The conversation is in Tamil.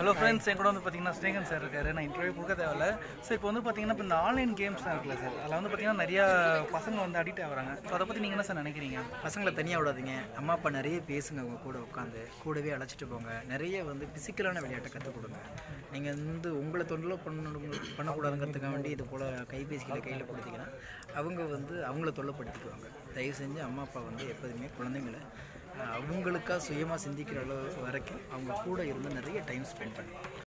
ஹலோ ஃப்ரெண்ட்ஸ் என் கூட வந்து பார்த்தீங்கன்னா ஸ்ரீகன் சார் இருக்காரு நான் இன்டர்வியூ கொடுக்க தேவையில்ல ஸோ இப்போ வந்து பார்த்தீங்கன்னா இப்போ இந்த ஆன்லைன் கேம்ஸ்லாம் இருக்குல்ல சார் அதில் வந்து பார்த்தீங்கன்னா நிறையா பசங்க வந்து அடிக்ட் ஆகுறாங்க ஸோ அதை பற்றி நீங்கள் என்ன சார் நினைக்கிறீங்க பசங்களை தனியாக விடாதீங்க அம்மா அப்பா நிறைய பேசுங்க அவங்க கூட உட்காந்து கூடவே அழைச்சிட்டு போங்க நிறைய வந்து ஃபிசிக்கலான விளையாட்டை கற்றுக் கொடுங்க நீங்கள் வந்து உங்களை தொண்டில் பண்ண பண்ணக்கூடாதுங்கிறதுக்காக வேண்டி இது போல் கைபேசிகளை கையில் கொடுத்தீங்கன்னா அவங்க வந்து அவங்கள தொல்லைப்படுத்திக்குவாங்க தயவு செஞ்சு அம்மா அப்பா வந்து எப்போதுமே குழந்தைங்களை அஹ், அவங்களுக்கா சுயமாக சிந்திக்கிற அளவு வரைக்கும் அவங்க கூட இருந்து நிறைய டைம் ஸ்பெண்ட் பண்ணுங்க